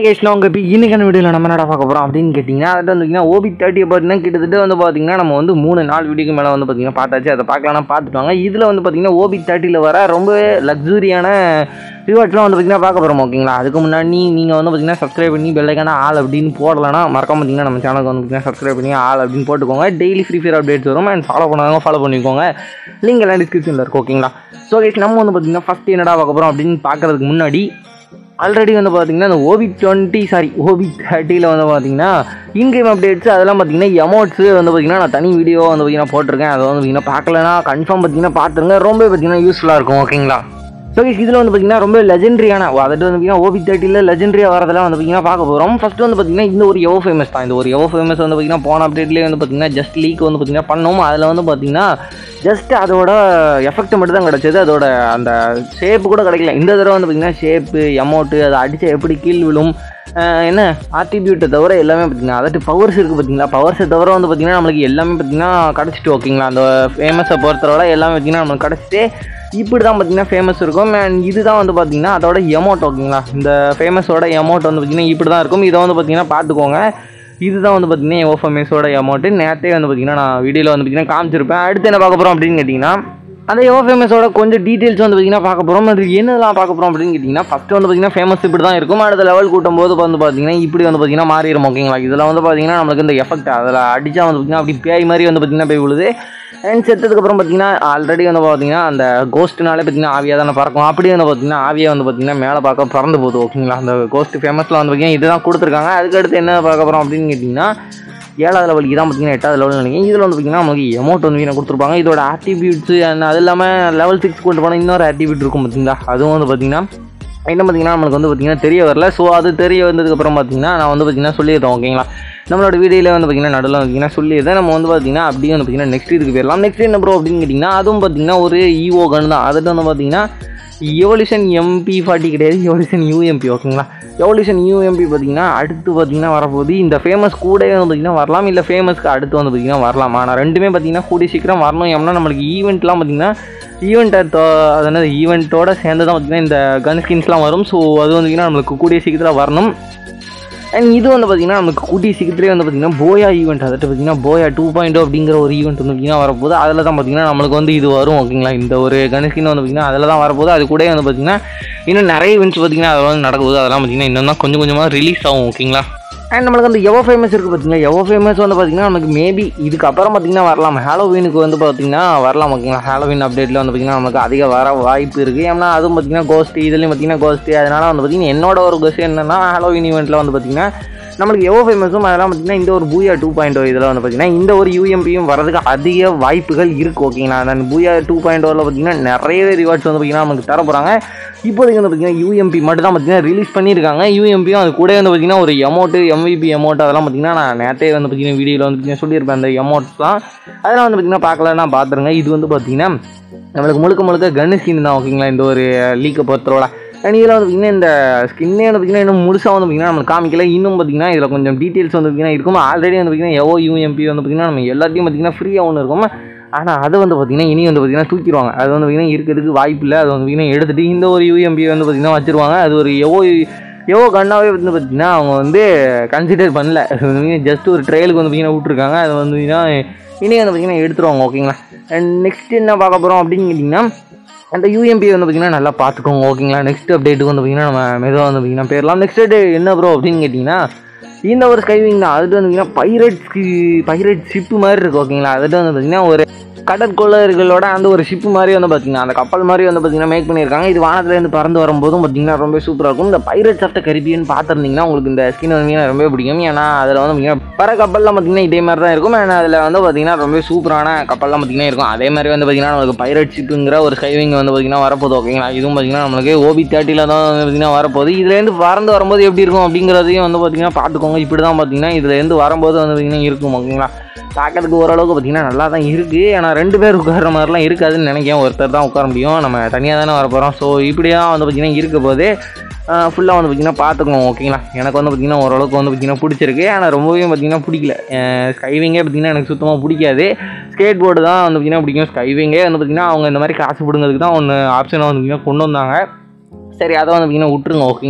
Hi cash நான் உங்கள் இப்போ இன்னைக்கான வீடியோவில் நம்ம என்னடா பார்க்க போகிறோம் அப்படின்னு கேட்டிங்கன்னா அது வந்து ஓபி தேர்ட்டியை பார்த்தீங்கன்னா கிட்டத்தட்ட வந்து பார்த்தீங்கன்னா நம்ம வந்து மூணு நாலு வீடியோக்கு மேலே வந்து பார்த்தீங்கன்னா பார்த்தாச்சு அதை பார்க்கலாம் பார்த்துட்டு இதில் வந்து பார்த்தீங்கன்னா ஓபி தேர்ட்டியில் வர ரொம்ப லக்ஸூரியான ரிவார்ட்ஸ்லாம் வந்து பார்த்தீங்கன்னா பார்க்க போகிறோம் ஓகேங்களா அதுக்கு முன்னாடி நீங்கள் வந்து பார்த்தீங்கன்னா சப்ஸ்கிரைப் பண்ணி பெல்லைக்கான ஆள் அப்படின்னு போடலன்னா மறக்காம பார்த்தீங்கன்னா நம்ம சேனலுக்கு வந்து பார்த்தீங்கன்னா சப்ஸ்கிரைப் பண்ணி ஆள் அப்படின்னு போட்டுக்கோங்க டெய்லி ஃப்ரீ ஃபயர் அப்டேட்ஸ் வரும் அண்ட் ஃபாலோ பண்ணாதவங்க ஃபாலோ பண்ணிக்கோங்க லிங்க் எல்லாம் டிஸ்கிரிப்ஷனில் இருக்கும் ஓகேங்களா ஸோ கேஷ் நம்ம வந்து பார்த்தீங்கன்னா ஃபஸ்ட் என்னடா பார்க்க போகிறோம் அப்படின்னு பார்க்கறதுக்கு முன்னாடி ஆல்ரெடி வந்து பார்த்தீங்கன்னா இந்த ஓபி டுவெண்ட்டி சாரி ஓபி தேர்ட்டியில் வந்து பார்த்தீங்கன்னா இன்கேம் அப்டேட்ஸ் அதெல்லாம் பார்த்தீங்கன்னா எமௌண்ட்ஸு வந்து பார்த்தீங்கன்னா நான் தனி வீடியோ வந்து பார்த்தீங்கன்னா போட்டிருக்கேன் அதை வந்து பார்த்தீங்கன்னா பார்க்கலனா கன்ஃபார்ம் பார்த்தீங்கன்னா பார்த்துருங்க ரொம்ப பார்த்தீங்கன்னா யூஸ்ஃபுல்லாக இருக்கும் ஓகேங்களா ஸோ இதில் வந்து பார்த்தீங்கன்னா ரொம்ப லெஜெண்டரியான அதாவது வந்து பார்த்தீங்கன்னா ஓபி தேர்ட்டியில் லெஜெண்டரியாக வரதெல்லாம் வந்து பார்த்தீங்கன்னா பார்க்க போகிறோம் ஃபஸ்ட்டு வந்து பார்த்தீங்கன்னா இந்த ஒரு எவோ ஃபேமஸ் தான் இந்த ஒரு எவோ ஃபேமஸ் வந்து பார்த்தீங்கன்னா போன அப்டேட்லேயே வந்து பார்த்தீங்கன்னா ஜஸ்ட் லீக் வந்து பார்த்தீங்கன்னா பண்ணோம் அதில் வந்து பார்த்தீங்கன்னா ஜஸ்ட் அதோட எஃபெக்ட் மட்டும் தான் கிடச்சது அதோட அந்த ஷேப்பு கூட கிடைக்கல இந்த தடவை வந்து பார்த்தீங்கன்னா ஷேப்பு எமௌண்ட்டு அதை அடித்தா எப்படி கீழ் விழும் அஹ் என்ன ஆர்டிபியூட்டை தவிர எல்லாமே பார்த்தீங்கன்னா அதாவது பவர்ஸ் இருக்குது பார்த்தீங்களா பவர்ஸை தவிர வந்து பார்த்தீங்கன்னா நம்மளுக்கு எல்லாமே பார்த்தீங்கன்னா கிடச்சிட்டு ஓகேங்களா அந்த ஃபேமஸை பொறுத்தவரை எல்லாமே பார்த்தீங்கன்னா நம்மளுக்கு கிடச்சிட்டு இப்படி தான் பார்த்தீங்கன்னா ஃபேமஸ் இருக்கும் அண்ட் இதுதான் வந்து பார்த்தீங்கன்னா அதோட எமௌண்ட் ஓகேங்களா இந்த ஃபேமஸோட எமௌண்ட் வந்து பார்த்தீங்கன்னா இப்படி தான் இருக்கும் இதை வந்து பார்த்தீங்கன்னா பார்த்துக்கோங்க இதுதான் வந்து பார்த்தீங்கன்னா எவோ ஃபேமஸோட அமௌண்ட்டு நேற்றே வந்து பார்த்தீங்கன்னா நான் வீடியோவில் வந்து பார்த்தீங்கன்னா காமிச்சிருப்பேன் அடுத்து என்ன பார்க்க போகிறோம் அப்படின்னு கேட்டிங்கன்னா அந்த எவோ ஃபேமஸோட கொஞ்சம் டீட்டெயில்ஸ் வந்து பார்த்தீங்கன்னா பார்க்க போகிறோம் அது என்னதெல்லாம் பார்க்க போகிறோம் அப்படின்னு கேட்டிங்கன்னா ஃபஸ்ட்டு வந்து பார்த்தீங்கன்னா ஃபேமஸ் இப்படி தான் இருக்கும் அடுத்த லெவல் கூட்டும் போது வந்து பார்த்தீங்கன்னா இப்படி வந்து பார்த்தீங்கன்னா மாறிடும் ஓகேங்களா இதில் வந்து பார்த்தீங்கன்னா நம்மளுக்கு இந்த எஃபெக்ட் அதில் அடித்தா வந்து பார்த்தீங்கன்னா அப்படி பேய் மாதிரி வந்து பார்த்தீங்கன்னா போய் விழுது அண்ட் செத்ததுக்கப்புறம் பார்த்தீங்கன்னா ஆல்ரெடி வந்து பார்த்தீங்கன்னா அந்த கோஸ்ட்னாலே பார்த்தீங்கன்னா ஆவியாக தானே பறக்கும் அப்படியே வந்து பார்த்தீங்கன்னா ஆவியாக வந்து பார்த்தீங்கன்னா மேலே பார்க்க பறந்து போகுது ஓகேங்களா அந்த கோஸ்ட் ஃபேமஸில் வந்து பார்த்தீங்கன்னா இதுதான் கொடுத்துருக்காங்க அதுக்கடுத்து என்ன பார்க்க போகிறோம் அப்படின்னு கேட்டிங்கன்னா ஏழாவது லெவல் இதான் பார்த்தீங்கன்னா எட்டாவது லெவல் நினைக்கிறேன் இதில் வந்து பார்த்தீங்கன்னா நமக்கு அமௌண்ட் வந்து வீணாக கொடுத்துருப்பாங்க இதோட ஆட்டிபியூட்ஸு அண்ட் அது இல்லாமல் லெவல் சிக்ஸ் கொண்டு போனால் இன்னொரு ஆட்டிபியூட் இருக்கும் பார்த்தீங்களா அதுவும் வந்து பார்த்தீங்கன்னா என்ன பார்த்தீங்கன்னா நம்மளுக்கு வந்து பார்த்தீங்கன்னா தெரிய வரல ஸோ அது தெரிய வந்ததுக்கப்புறம் பார்த்தீங்கன்னா நான் வந்து பார்த்தீங்கன்னா சொல்லிடுறேன் ஓகேங்களா நம்மளோட வீடியோவில் வந்து பார்த்தீங்கன்னா நடுவில் பார்த்தீங்கன்னா சொல்லியிருந்தேன் நம்ம வந்து பார்த்தீங்கன்னா அப்படியே வந்து பார்த்தீங்கன்னா நெக்ஸ்ட் இதுக்கு போயிடலாம் நெக்ஸ்ட் என்ன ப்ரோ அப்படின்னு கேட்டிங்கன்னா அதுவும் பார்த்தீங்கன்னா ஒரு ஈஓ கன் தான் அதுட்டு வந்து பார்த்தீங்கன்னா எவல்யூஷன் எம்பி ஃபார்ட்டி கிடையாது எவல்யூஷன் யூஎம்பி ஓகேங்களா எவல்யூஷன் யூஎம்பி பார்த்தீங்கன்னா அடுத்து பார்த்தீங்கன்னா வரப்போகுது இந்த ஃபேமஸ் கூடவே வந்து பார்த்தீங்கன்னா வரலாம் இல்லை ஃபேமஸ்க்கு அடுத்து வந்து பார்த்தீங்கன்னா வரலாம் ஆனால் ரெண்டுமே பார்த்தீங்கன்னா கூடிய சீக்கிரம் வரணும் ஏன்னா நம்மளுக்கு ஈவெண்ட்லாம் பார்த்தீங்கன்னா ஈவெண்ட் அது என்னது ஈவெண்ட்டோட சேர்ந்து தான் பார்த்தீங்கன்னா இந்த கன் ஸ்கின்ஸ்லாம் வரும் ஸோ அது வந்து பார்த்தீங்கன்னா நம்மளுக்கு கூடிய சீக்கிரத்தில் வரணும் அண்ட் இது வந்து பார்த்தீங்கன்னா நமக்கு கூட்டிய சீக்கிரத்திலே வந்து பார்த்தீங்கன்னா போயா ஈவெண்ட் அதாவது பார்த்தீங்கன்னா போயா டூ பாயிண்ட் அப்படிங்கிற ஒரு ஈவெண்ட் வந்து பார்த்தீங்கன்னா வரப்போகுது அதில் தான் பார்த்தீங்கன்னா நம்மளுக்கு வந்து இது வரும் ஓகேங்களா இந்த ஒரு கணஸ்கின் வந்து பார்த்தீங்கன்னா அதில் தான் வரப்போகுது அது கூட வந்து பார்த்தீங்கன்னா இன்னும் நிறைய ஈவெண்ட்ஸ் பார்த்தீங்கன்னா அதில் வந்து நடக்குது அதெல்லாம் பார்த்தீங்கன்னா இன்னும் தான் கொஞ்சம் கொஞ்சமாக ரிலீஸ் ஆகும் ஓகேங்களா அண்ட் நம்மளுக்கு அந்த எவோ ஃபேமஸ் இருக்குது பார்த்தீங்களா எவோ ஃபேமஸ் வந்து பார்த்தீங்கன்னா நமக்கு மேபி இதுக்கு அப்புறம் பார்த்தீங்கன்னா வரலாம் ஹாலோவீனுக்கு வந்து பார்த்தீங்கன்னா வரலாம் ஓகேங்களா ஹாலோவீன் அப்டேட்டில் வந்து பார்த்தீங்கன்னா நமக்கு அதிக வர வாய்ப்பு இருக்குது ஏன்னா அதுவும் பார்த்தீங்கன்னா கோஸ்ட் இதுலேயும் பார்த்தீங்கன்னா கோஸ்ட் அதனால் வந்து பார்த்தீங்கன்னா என்னோட ஒரு கொஸ்ட் என்னன்னா ஹாலோவீன் ஈவெண்ட்டில் வந்து பார்த்தீங்கன்னா நம்மளுக்கு எவோ ஃபேமஸும் அதெல்லாம் பார்த்தீங்கன்னா இந்த ஒரு பூயா டூ பாயிண்ட் இதில் வந்து பார்த்தீங்கன்னா இந்த ஒரு யூஎம்பியும் வரதுக்கு அதிக வாய்ப்புகள் இருக்குது ஓகேங்களா அந்த பூயா டூ பாயிண்ட் ஓவில் பார்த்தீங்கன்னா நிறையவே ரிவார்ட்ஸ் வந்து பார்த்தீங்கன்னா நமக்கு தர போகிறாங்க இப்போதைக்கு வந்து பார்த்தீங்கன்னா யூஎம்பி மட்டும் தான் பார்த்தீங்கன்னா ரிலீஸ் பண்ணியிருக்காங்க யூஎம்பியும் அது கூட வந்து பார்த்தீங்கன்னா ஒரு எமௌண்ட்டு எம்விபி எமௌண்ட் அதெல்லாம் பார்த்தீங்கன்னா நான் நேற்றே வந்து பார்த்தீங்கன்னா வீடியோவில் வந்து பார்த்தீங்கன்னா சொல்லியிருப்பேன் அந்த எமௌண்ட்ஸ் தான் அதெல்லாம் வந்து பார்த்தீங்கன்னா பார்க்கலன்னா பார்த்துருங்க இது வந்து பார்த்தீங்கன்னா நம்மளுக்கு முழுக்க முழுக்க கன்னு ஸ்கின் தான் ஓகேங்களா இந்த ஒரு லீக்கை பொறுத்தவரை அண்ட் இதில் வந்து பார்த்திங்கன்னா இந்த ஸ்கின்னே வந்து பார்த்திங்கன்னா இன்னும் முழுசாக வந்து பார்த்திங்கன்னா நம்ம காமிக்கல இன்னும் பார்த்திங்கன்னா இதில் கொஞ்சம் டீட்டெயில்ஸ் வந்து பார்த்திங்கன்னா இருக்கும் ஆல்ரெடி வந்து பார்த்திங்கன்னா எவோ யூஎம்பி வந்து பார்த்திங்கன்னா நம்ம எல்லாத்தையும் பார்த்திங்கன்னா ஃப்ரீயாக ஒன்று இருக்கும் ஆனால் அதை வந்து பார்த்திங்கன்னா இனி வந்து பார்த்திங்கன்னா தூக்கிடுவாங்க அது வந்து பார்த்திங்கன்னா இருக்கிறதுக்கு வாய்ப்பு இல்லை அது வந்து பார்த்திங்கன்னா எடுத்துகிட்டு இந்த ஒரு யூஎம்பி வந்து பார்த்திங்கன்னா வச்சுருவாங்க அது ஒரு எவோ எவோ கண்ணாவே வந்து பார்த்திங்கன்னா அவங்க வந்து கன்சிடர் பண்ணல ஜஸ்ட் ஒரு ட்ரையலுக்கு வந்து பார்த்திங்கன்னா விட்ருக்காங்க அது வந்து பார்த்திங்கன்னா இனி வந்து பார்த்திங்கன்னா எடுத்துருவாங்க ஓகேங்களா அண்ட் நெக்ஸ்ட் என்ன பார்க்க போகிறோம் அப்படின்னு கேட்டிங்கன்னா அந்த யூஎம்பி வந்து பார்த்திங்கன்னா நல்லா பார்த்துக்கோங்க ஓகேங்களா நெக்ஸ்ட் அப்டேட்டுக்கு வந்து பார்த்திங்கன்னா நம்ம மெதுவாக வந்து பார்த்திங்கன்னா போயிடலாம் நெக்ஸ்ட் டே என்ன ப்ரோ அப்படின்னு கேட்டிங்கன்னா இந்த ஒரு ஸ்கைவிங் தான் அது வந்து பார்த்திங்கன்னா பைரட்ஸ்க்கு பைரட் ஷிப்பு மாதிரி இருக்குது ஓகேங்களா அதுட்டு வந்து பார்த்திங்கன்னா ஒரு கடற்கொள்ளர்களோட அந்த ஒரு ஷிப்பு மாதிரி வந்து பார்த்திங்கன்னா அந்த கப்பல் மாதிரி வந்து பார்த்திங்கன்னா மேக் பண்ணியிருக்காங்க இது வானத்துலேருந்து பறந்து வரும்போதும் பார்த்திங்கன்னா ரொம்ப சூப்பராக இருக்கும் இந்த பைரட்ஸ் ஆஃப் த கரிபியன் பார்த்துருந்தீங்கன்னா உங்களுக்கு இந்த ஸ்கின் வந்து ரொம்ப பிடிக்கும் ஏன்னா அதில் வந்து பார்த்திங்கன்னா பற கப்பல்லாம் பார்த்திங்கன்னா இதே மாதிரி தான் இருக்கும் ஏன்னா அதில் வந்து பார்த்திங்கன்னா ரொம்ப சூப்பரான கப்பல்லாம் பார்த்திங்கன்னா இருக்கும் அதே மாதிரி வந்து பார்த்திங்கன்னா நம்மளுக்கு பைரட் ஷிப்புங்கிற ஒரு ஸ்கைவிங் வந்து பார்த்திங்கன்னா வரப்போகுது ஓகேங்களா இதுவும் பார்த்திங்கன்னா நம்மளுக்கு ஓபி தேர்ட்டியில் தான் வந்து பார்த்திங்கன்னா வரப்போகுது இதுலேருந்து பறந்து வரும்போது எப்படி இருக்கும் அப்படிங்கிறதையும் வந்து பார்த்திங்கன்னா பார்த்துக்கோங்க இப்படி தான் பார்த்திங்கன்னா இதுலேருந்து வரும்போது வந்து பார்த்திங்கன்னா இருக்கும் ஓகேங்களா பார்க்கறதுக்கு ஓரளவுக்கு பார்த்திங்கன்னா நல்லா தான் இருக்குது ஆனால் ரெண்டு பேர் உட்கார மாதிரிலாம் இருக்காதுன்னு நினைக்கிறேன் ஒருத்தர் தான் உட்கார முடியும் நம்ம தனியாக தானே வர போகிறோம் ஸோ இப்படி தான் வந்து பார்த்திங்கன்னா இருக்க போது ஃபுல்லாக வந்து பார்த்திங்கன்னா பார்த்துக்கோங்க ஓகேங்களா எனக்கு வந்து பார்த்திங்கன்னா ஓரளவுக்கு வந்து பார்த்திங்கன்னா பிடிச்சிருக்கு ஆனால் ரொம்பவே பார்த்திங்கன்னா பிடிக்கல ஸ்கைவிங்கே பார்த்திங்கன்னா எனக்கு சுத்தமாக பிடிக்காது ஸ்கேட் போர்டு தான் வந்து பார்த்திங்கன்னா பிடிக்கும் ஸ்கைவிங்கே வந்து பார்த்திங்கன்னா அவங்க இந்த மாதிரி காசு பிடுங்கிறதுக்கு தான் ஒன்று ஆப்ஷனாக வந்து பார்த்திங்கன்னா கொண்டு வந்தாங்க சரி அதை வந்து பார்த்திங்கன்னா விட்ருங்க ஓகேங்களா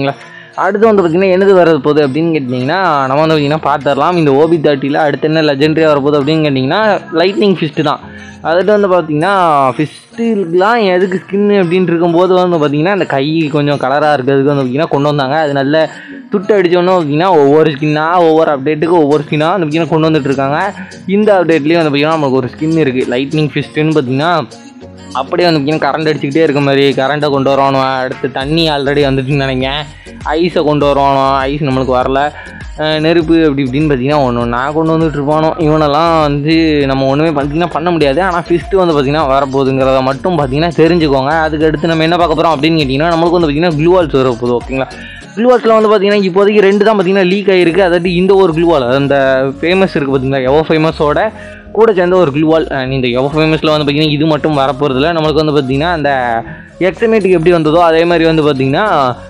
அடுத்து வந்து பார்த்திங்கன்னா என்னது வரது போகுது அப்படின்னு கேட்டிங்கன்னா நம்ம வந்து பார்த்திங்கன்னா பார்த்துடலாம் இந்த ஓபி தேர்ட்டியில் அடுத்து என்ன லெஜெண்டரியாக வரப்போகுது அப்படின்னு கேட்டிங்கன்னா லைட்னிங் ஃபிஸ்ட்டு தான் அதுட்டு வந்து பார்த்திங்கன்னா ஃபிஸ்ட்டுலாம் எதுக்கு ஸ்கின்னு அப்படின்ட்டு இருக்கும்போது வந்து பார்த்திங்கன்னா அந்த கை கொஞ்சம் கலராக இருக்கிறதுக்கு வந்து பார்த்திங்கன்னா கொண்டு வந்தாங்க அது நல்ல துட்டு அடித்தோன்னே பார்த்திங்கன்னா ஒவ்வொரு ஸ்கின்னாக ஒவ்வொரு அப்டேட்டுக்கு ஒவ்வொரு ஸ்கின்னாக வந்து பார்த்திங்கன்னா கொண்டு வந்துட்டு இருக்காங்க இந்த அப்டேட்லேயும் வந்து பார்த்திங்கன்னா நமக்கு ஒரு ஸ்கின் இருக்குது லைட்னிங் ஃபிஸ்ட்டுன்னு பார்த்திங்கன்னா அப்படியே வந்து பார்த்திங்கன்னா கரண்ட் அடிச்சுக்கிட்டே இருக்க மாதிரி கரண்ட்டை கொண்டு வரணும் அடுத்து தண்ணி ஆல்ரெடி வந்துட்டுன்னு நினைக்கிறேன் ஐஸை கொண்டு வரணும் ஐஸ் நம்மளுக்கு வரல அஹ் நெருப்பு அப்படி இப்படின்னு பார்த்தீங்கன்னா ஒன்று நான் கொண்டு வந்துட்டு இருப்பானோ இவனெல்லாம் வந்து நம்ம ஒன்றுமே பார்த்திங்கன்னா பண்ண முடியாது ஆனால் ஃபிஸ்ட்டு வந்து பார்த்திங்கன்னா வரப்போகுதுங்கிறத மட்டும் பார்த்திங்கன்னா தெரிஞ்சுக்கோங்க அதுக்கு அடுத்து நம்ம என்ன பார்க்க போகிறோம் அப்படின்னு கேட்டிங்கன்னா நம்மளுக்கு வந்து பார்த்திங்கன்னா க்ளூவால்ஸ் வரப்போகுது ஓகேங்களா க்ளூவால்ஸில் வந்து பார்த்திங்கன்னா இப்போதைக்கு ரெண்டு தான் பார்த்திங்கன்னா லீக் ஆகிருக்கு அதாவது இந்த ஒரு க்ளூவால் அந்த ஃபேமஸ் இருக்குது பார்த்திங்களா எவோ ஃபேமஸோட கூட சேர்ந்த ஒரு க்ளூவால் இந்த எவோ ஃபேமஸில் வந்து பார்த்திங்கன்னா இது மட்டும் வரப்போகிறதுல நம்மளுக்கு வந்து பார்த்திங்கன்னா அந்த எக்ஸமேட்டுக்கு எப்படி வந்ததோ அதே மாதிரி வந்து பார்த்திங்கன்னா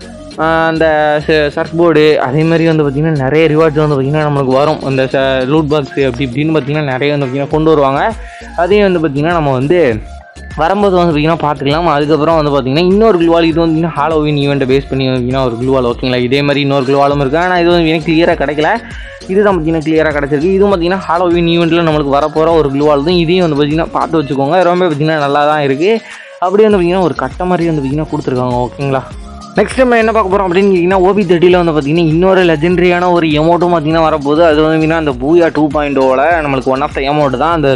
ஆஹ் அந்த சர்ஃப் போர்டு அதே மாதிரி வந்து பார்த்திங்கன்னா நிறைய ரிவார்ட்ஸ் வந்து பார்த்திங்கன்னா நம்மளுக்கு வரும் அந்த ச லூட் பாக்ஸு அப்படி இப்படின்னு பார்த்திங்கன்னா நிறைய வந்து பார்த்திங்கன்னா கொண்டு வருவாங்க அதையும் வந்து பார்த்திங்கன்னா நம்ம வந்து வரும்போது வந்து பார்த்திங்கன்னா பார்த்துக்கலாம் அதுக்கப்புறம் வந்து பார்த்திங்கன்னா இன்னொரு குளுவால் இது வந்து பார்த்திங்கன்னா ஹாலோவின் ஈவெண்ட்டை பேஸ் பண்ணி பார்த்திங்கன்னா ஒரு குளுவால் ஓகேங்களா இதே மாதிரி இன்னொரு குளுவாலும் இருக்குது ஆனால் இது வந்து எனக்கு கிளியராக கிடைக்கல இதுதான் பார்த்திங்கன்னா கிளியராக கிடச்சிருக்கு இதுவும் பார்த்திங்கன்னா ஹாலோவின் ஈவெண்ட்டில் நம்மளுக்கு வரப்போகிற ஒரு குளுவால் தான் இதையும் வந்து பார்த்திங்கன்னா பார்த்து வச்சுக்கோங்க ரொம்ப பார்த்திங்கன்னா நல்லா தான் இருக்குது அப்படியே வந்து பார்த்திங்கன்னா ஒரு கட்டை மாதிரி வந்து பார்த்திங்கன்னா கொடுத்துருக்காங்க ஓகேங்களா நெக்ஸ்ட் நம்ம என்ன பார்க்க போகிறோம் அப்படின்னு கேட்டிங்கன்னா ஓபி தேர்ட்டியில் வந்து பார்த்திங்கன்னா இன்னொரு லெஜெண்டரியான ஒரு எமௌண்ட்டும் பார்த்திங்கன்னா வரப்போகுது அது வந்து பார்த்திங்கன்னா அந்த பூயா டூ பாயிண்ட் நம்மளுக்கு ஒன் ஆஃப் த எமௌண்ட் தான் அந்த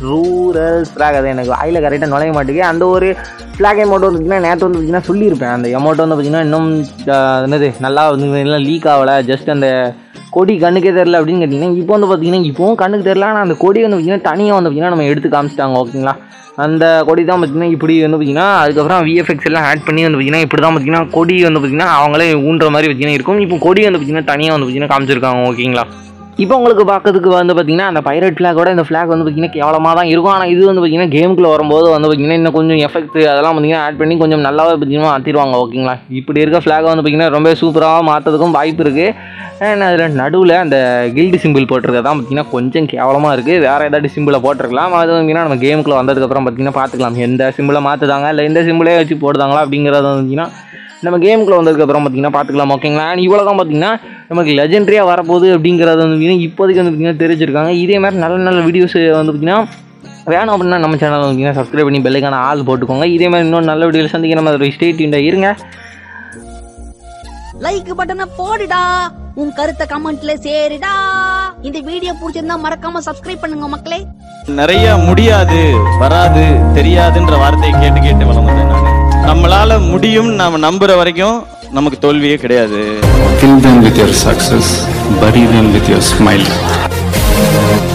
ரூரல் ஃப்ளாக் அது எனக்கு வாயில் கரெக்டாக நுழைய மாட்டேங்குது அந்த ஒரு ஃப்ளாக் எமௌண்ட் வந்து பார்த்திங்கன்னா நேற்று வந்து பார்த்திங்கன்னா சொல்லியிருப்பேன் அந்த எமௌண்ட் வந்து பார்த்திங்கன்னா இன்னும் அஹ், என்னது நல்லா வந்து எல்லாம் லீக் ஆகலை ஜஸ்ட் அந்த கொடி கண்ணுக்கே தெரில அப்படின்னு கேட்டிங்கன்னா இப்போ வந்து பார்த்திங்கன்னா இப்போவும் கண்ணுக்கு தெரில ஆனால் அந்த கொடி வந்து பார்த்திங்கன்னா தனியாக வந்து பார்த்திங்கன்னா நம்ம எடுத்து காமிச்சிட்டாங்க ஓகேங்களா அந்த கொடி தான் பார்த்திங்கன்னா இப்படி வந்து பார்த்திங்கன்னா அதுக்கப்புறம் விஎஃப்எக்ஸ் எல்லாம் ஆட் பண்ணி வந்து பார்த்திங்கன்னா இப்படி தான் பார்த்திங்கன்னா கொடி வந்து பார்த்திங்கன்னா அவங்களே ஊன்ற மாதிரி பார்த்திங்கன்னா இருக்கும் இப்போ கொடி வந்து பார்த்திங்கன்னா தனியாக வந்து பார்த்திங்கன்னா காமிச்சிருக்காங்க ஓகேங்களா இப்போ உங்களுக்கு பார்க்கறதுக்கு வந்து பார்த்திங்கன்னா அந்த பைரட் ஃப்ளாகோட இந்த ஃப்ளாக் வந்து பார்த்திங்கன்னா கேவலமாக தான் இருக்கும் ஆனால் இது வந்து பார்த்திங்கன்னா கேமுக்குள்ள வரும்போது வந்து பார்த்திங்கன்னா இன்னும் கொஞ்சம் எஃபெக்ட் அதெல்லாம் பார்த்திங்கன்னா ஆட் பண்ணி கொஞ்சம் நல்லாவே பார்த்திங்கன்னா மாற்றிடுவாங்க ஓகேங்களா இப்படி இருக்க ஃப்ளாகை வந்து பார்த்திங்கன்னா ரொம்ப சூப்பராக மாற்றுறதுக்கும் வாய்ப்பு இருக்குது அதில் நடுவில் அந்த கில்டு சிம்பிள் போட்டிருக்கறது தான் பார்த்திங்கன்னா கொஞ்சம் கேவலமாக இருக்குது வேறு ஏதாவது சிம்பிளை போட்டிருக்கலாம் அது பார்த்திங்கன்னா நம்ம கேமுக்குள்ள வந்ததுக்கப்புறம் பார்த்திங்கன்னா பார்த்துக்கலாம் எந்த சிம்பிளை மாற்றுதாங்க இல்லை எந்த சிம்பிளே வச்சு போடுதாங்களா அப்படிங்கிறத பார்த்திங்கன்னா நம்ம கேமுக்குள்ள வந்ததுக்கப்புறம் பார்த்தீங்கன்னா பார்த்துக்கலாம் ஓகேங்களா அண்ட் இவ்வளோ தான் பார்த்தீங்கன்னா நமக்கு லெஜெண்டரியாக வரப்போகுது அப்படிங்கிறத வந்து பார்த்தீங்கன்னா இப்போதைக்கு வந்து பார்த்தீங்கன்னா தெரிஞ்சிருக்காங்க இதே மாதிரி நல்ல நல்ல வீடியோஸ் வந்து பார்த்தீங்கன்னா வேணும் அப்படின்னா நம்ம சேனல் வந்து பார்த்தீங்கன்னா சப்ஸ்கிரைப் பண்ணி பெல்லைக்கான ஆள் போட்டுக்கோங்க இதே மாதிரி இன்னொரு நல்ல வீடியோவில் சந்திக்க நம்ம ஒரு ஸ்டேட் இருங்க லைக் பட்டனை போடுடா உன் கருத்தை கமெண்ட்ல சேருடா இந்த வீடியோ பிடிச்சிருந்தா மறக்காம சப்ஸ்கிரைப் பண்ணுங்க மக்களே நிறைய முடியாது வராது தெரியாதுன்ற வார்த்தையை கேட்டு கேட்டு வளர்ந்தேன் நான் நம்மளால முடியும் நாம நம்புற வரைக்கும் நமக்கு தோல்வியே கிடையாது Kill them with your success, bury them with your smile.